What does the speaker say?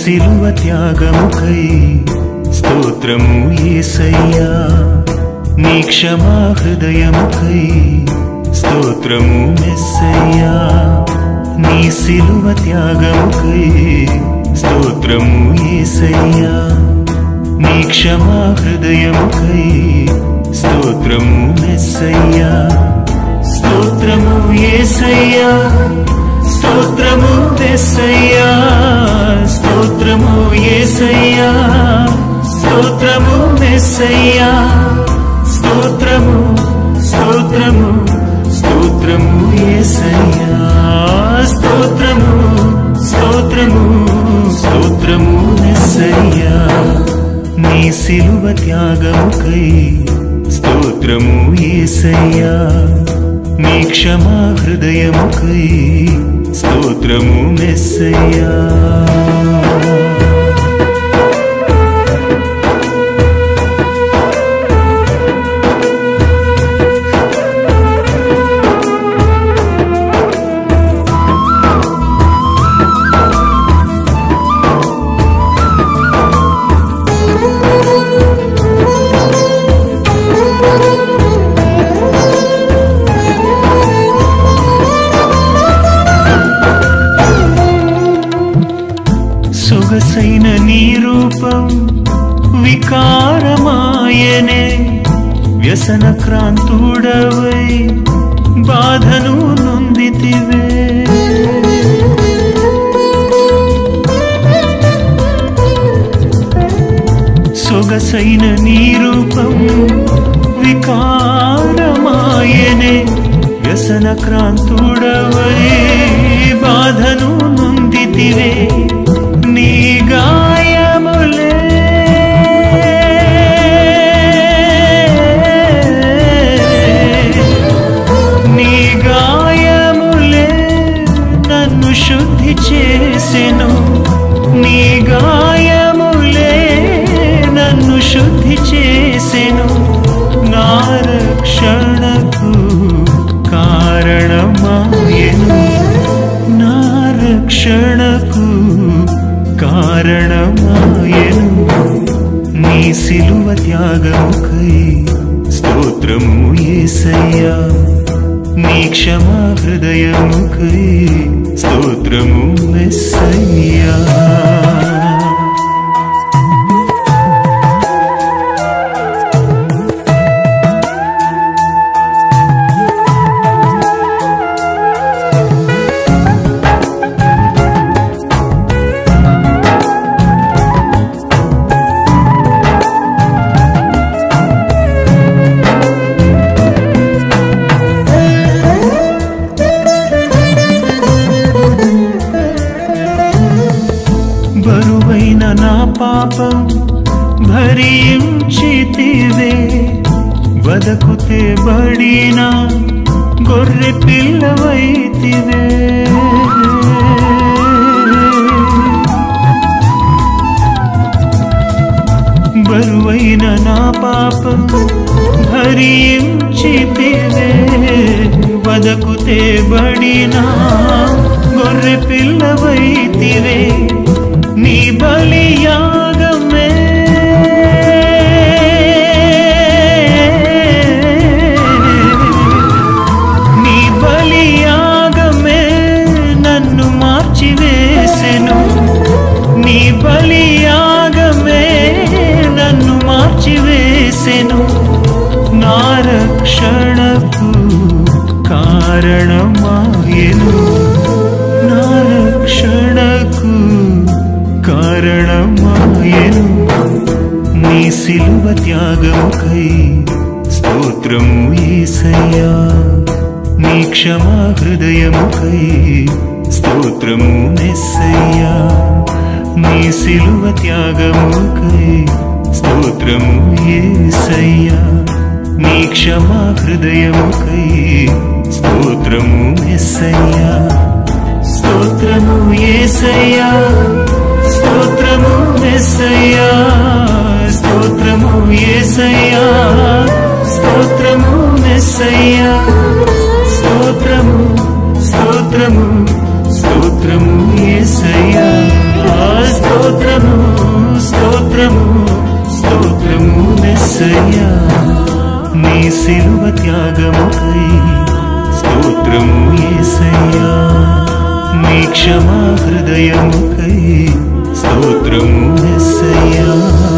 సిలువ త్యాగముకై స్తోత్రము ఏసయ్యా నీ క్షమా హృదయముకై స్తోత్రము మెస్సయ్యా నీ సిలువ త్యాగముకై స్తోత్రము ఏసయ్యా నీ క్షమా హృదయముకై స్తోత్రము మెస్సయ్యా స్తోత్రము ఏసయ్యా స్తోత్రము మెస్సయ్యా స్తోత్రము ఏసయ్యా స్తోత్రము మెస్సయ్యా స్తోత్రము స్తోత్రము స్తోత్రము ఏసయ్యా స్తోత్రము స్తోత్రము స్తోత్రము మెస్సయ్యా నీ సిలువ త్యాగముకై స్తోత్రము ఏసయ్యా నీ క్షమా హృదయముకై స్తోత్రము మెస్సయ్యా సొగసైన నీ రూపం వికారమాయనే వ్యసన క్రాంతుడవై బాధను నొందితివే సొగసైన నీ రూపం వికారమాయనే వ్యసన క్రాంతుడవై బాధను నొందితివే నీ గాయములే నీ గాయములే నన్ను శుద్ధి చేసెను నీ గాయములే నన్ను శుద్ధి చేసెను నా రక్షణకు కారణమాయను నా రక్షణకు కారణమాయను నీ సిలువ త్యాగముకై స్తోత్రము ఏసయ్యా నీ క్షమా హృదయముకై స్తోత్రము మెస్సయ్యా బరువైన నా పాపం భరించితివే వదకుతే బడిన గొర్రె పిల్లవైతివే బరువైన నా పాపం భరించితివే వదకుతే బడిన గొర్రె పిల్లవైతివే నీ బలియాగమే నీ బలియాగమే నన్ను మార్చివేసెను నీ బలియాగమే నన్ను మార్చివేసెను నా రక్షణకు కారణమాయెను నా రక్షణకు కారణమాయెను నీ సిలువ త్యాగముకై స్తోత్రము ఏసయ్యా నీ క్షమా హృదయముకై స్తోత్రము మెస్సయ్యా నీ సిలువ త్యాగముకై స్తోత్రము ఏసయ్యా నీ క్షమా హృదయముకై స్తోత్రము మెస్సయ్యా స్తోత్రము ఏసయ్యా స్తోత్రము మెస్సయ్యా స్తోత్రము ఏసయ్యా స్తోత్రము మెస్సయ్యా స్తోత్రము స్తోత్రము స్తోత్రము ఏసయ్యా ఆ స్తోత్ర సిలువ త్యాగముకై స్తోత్రము యేసయ్యా నీ క్షమా హృదయముకై స్తోత్రము యేసయ్యా